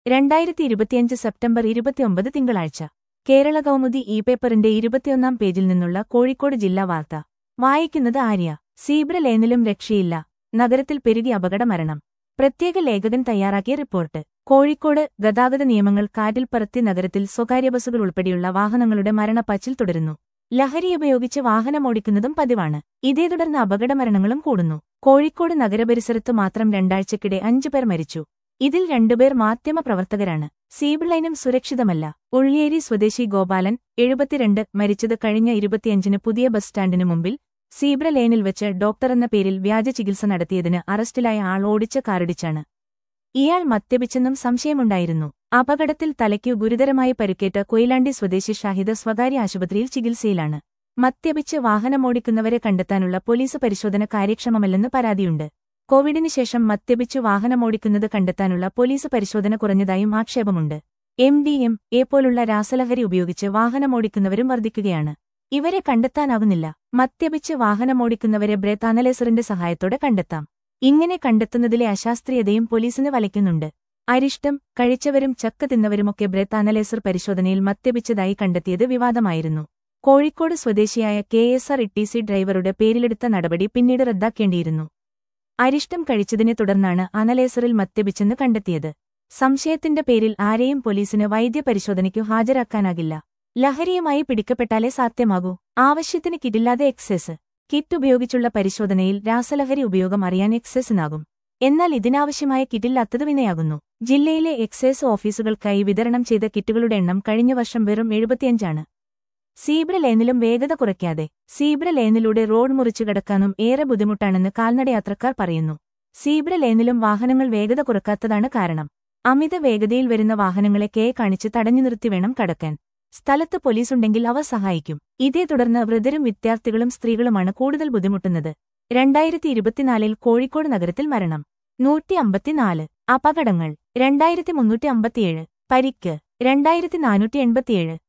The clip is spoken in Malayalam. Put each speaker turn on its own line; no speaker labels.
രണ്ടായിരത്തി ഇരുപത്തിയഞ്ച് സെപ്റ്റംബർ ഇരുപത്തിയൊമ്പത് തിങ്കളാഴ്ച കേരള കൗമുദി ഇ പേപ്പറിന്റെ ഇരുപത്തിയൊന്നാം പേജിൽ നിന്നുള്ള കോഴിക്കോട് ജില്ലാ വാർത്ത വായിക്കുന്നത് ആര്യ സീബ്ര ലേനിലും രക്ഷയില്ല നഗരത്തിൽ പെരുകി അപകടമരണം പ്രത്യേക ലേഖകൻ തയ്യാറാക്കിയ റിപ്പോർട്ട് കോഴിക്കോട് ഗതാഗത നിയമങ്ങൾ കാറ്റിൽ പറത്തി നഗരത്തിൽ സ്വകാര്യ ബസ്സുകൾ ഉൾപ്പെടെയുള്ള വാഹനങ്ങളുടെ മരണപ്പച്ചിൽ തുടരുന്നു ലഹരി ഉപയോഗിച്ച് വാഹനമോടിക്കുന്നതും പതിവാണ് ഇതേ തുടർന്ന് അപകടമരണങ്ങളും കൂടുന്നു കോഴിക്കോട് നഗരപരിസരത്ത് മാത്രം രണ്ടാഴ്ചക്കിടെ അഞ്ചു പേർ മരിച്ചു ഇതിൽ രണ്ടുപേർ മാധ്യമപ്രവർത്തകരാണ് സീബിളൈനും സുരക്ഷിതമല്ല ഉള്ളിയേരി സ്വദേശി ഗോപാലൻ എഴുപത്തിരണ്ട് മരിച്ചത് കഴിഞ്ഞ ഇരുപത്തിയഞ്ചിന് പുതിയ ബസ് സ്റ്റാൻഡിനു മുമ്പിൽ സീബ്ര ലേനിൽ വെച്ച് ഡോക്ടർ എന്ന പേരിൽ വ്യാജ ചികിത്സ നടത്തിയതിന് അറസ്റ്റിലായ ആൾ ഓടിച്ച കാറിടിച്ചാണ് ഇയാൾ മദ്യപിച്ചെന്നും സംശയമുണ്ടായിരുന്നു അപകടത്തിൽ തലയ്ക്കു ഗുരുതരമായി പരിക്കേറ്റ കൊയിലാണ്ടി സ്വദേശി ഷാഹിദ് സ്വകാര്യ ആശുപത്രിയിൽ ചികിത്സയിലാണ് മദ്യപിച്ച് വാഹനമോടിക്കുന്നവരെ കണ്ടെത്താനുള്ള പോലീസ് പരിശോധന കാര്യക്ഷമമല്ലെന്ന് പരാതിയുണ്ട് കോവിഡിന് ശേഷം മദ്യപിച്ചു വാഹനമോടിക്കുന്നത് കണ്ടെത്താനുള്ള പോലീസ് പരിശോധന കുറഞ്ഞതായും ആക്ഷേപമുണ്ട് എം ഡി എം എ പോലുള്ള രാസലഹരി ഉപയോഗിച്ച് വാഹനമോടിക്കുന്നവരും വർദ്ധിക്കുകയാണ് ഇവരെ കണ്ടെത്താനാവുന്നില്ല മദ്യപിച്ച് വാഹനമോടിക്കുന്നവരെ ബ്രേത്ത് അനലൈസറിന്റെ സഹായത്തോടെ കണ്ടെത്താം ഇങ്ങനെ കണ്ടെത്തുന്നതിലെ അശാസ്ത്രീയതയും പോലീസിന് വലയ്ക്കുന്നുണ്ട് അരിഷ്ടം കഴിച്ചവരും ചക്ക തിന്നവരുമൊക്കെ ബ്രേത്ത് അനലൈസർ പരിശോധനയിൽ മദ്യപിച്ചതായി കണ്ടെത്തിയത് വിവാദമായിരുന്നു കോഴിക്കോട് സ്വദേശിയായ കെ എസ് ആർ ഇ ഡ്രൈവറുടെ പേരിലെടുത്ത നടപടി പിന്നീട് റദ്ദാക്കേണ്ടിയിരുന്നു അരിഷ്ടം കഴിച്ചതിനെ തുടർന്നാണ് അനലൈസറിൽ മദ്യപിച്ചെന്ന് കണ്ടെത്തിയത് സംശയത്തിന്റെ പേരിൽ ആരെയും പോലീസിന് വൈദ്യപരിശോധനയ്ക്കു ഹാജരാക്കാനാകില്ല ലഹരിയുമായി പിടിക്കപ്പെട്ടാലേ സാധ്യമാകൂ ആവശ്യത്തിന് കിറ്റില്ലാതെ എക്സൈസ് കിറ്റ് ഉപയോഗിച്ചുള്ള പരിശോധനയിൽ രാസലഹരി ഉപയോഗം അറിയാൻ എക്സൈസിനാകും എന്നാൽ ഇതിനാവശ്യമായ കിറ്റില്ലാത്തത് വിനയാകുന്നു ജില്ലയിലെ എക്സൈസ് ഓഫീസുകൾക്കായി വിതരണം ചെയ്ത കിറ്റുകളുടെ എണ്ണം കഴിഞ്ഞ വർഷം വെറും എഴുപത്തിയഞ്ചാണ് സീബ്ര ലേനിലും വേഗത കുറയ്ക്കാതെ സീബ്ര ലേനിലൂടെ റോഡ് മുറിച്ചു കടക്കാനും ഏറെ ബുദ്ധിമുട്ടാണെന്ന് കാൽനടയാത്രക്കാർ പറയുന്നു സീബ്ര ലേനിലും വാഹനങ്ങൾ വേഗത കുറക്കാത്തതാണ് കാരണം അമിത വേഗതയിൽ വരുന്ന വാഹനങ്ങളെ കെ കാണിച്ച് തടഞ്ഞു നിർത്തി വേണം കടക്കാൻ സ്ഥലത്ത് പോലീസുണ്ടെങ്കിൽ അവ സഹായിക്കും ഇതേ തുടർന്ന് വൃദ്ധരും വിദ്യാർത്ഥികളും സ്ത്രീകളുമാണ് കൂടുതൽ ബുദ്ധിമുട്ടുന്നത് രണ്ടായിരത്തി ഇരുപത്തിനാലിൽ കോഴിക്കോട് നഗരത്തിൽ മരണം നൂറ്റി അമ്പത്തിനാല് അപകടങ്ങൾ രണ്ടായിരത്തി മുന്നൂറ്റി അമ്പത്തിയേഴ് പരിക്ക് രണ്ടായിരത്തി നാനൂറ്റി എൺപത്തിയേഴ്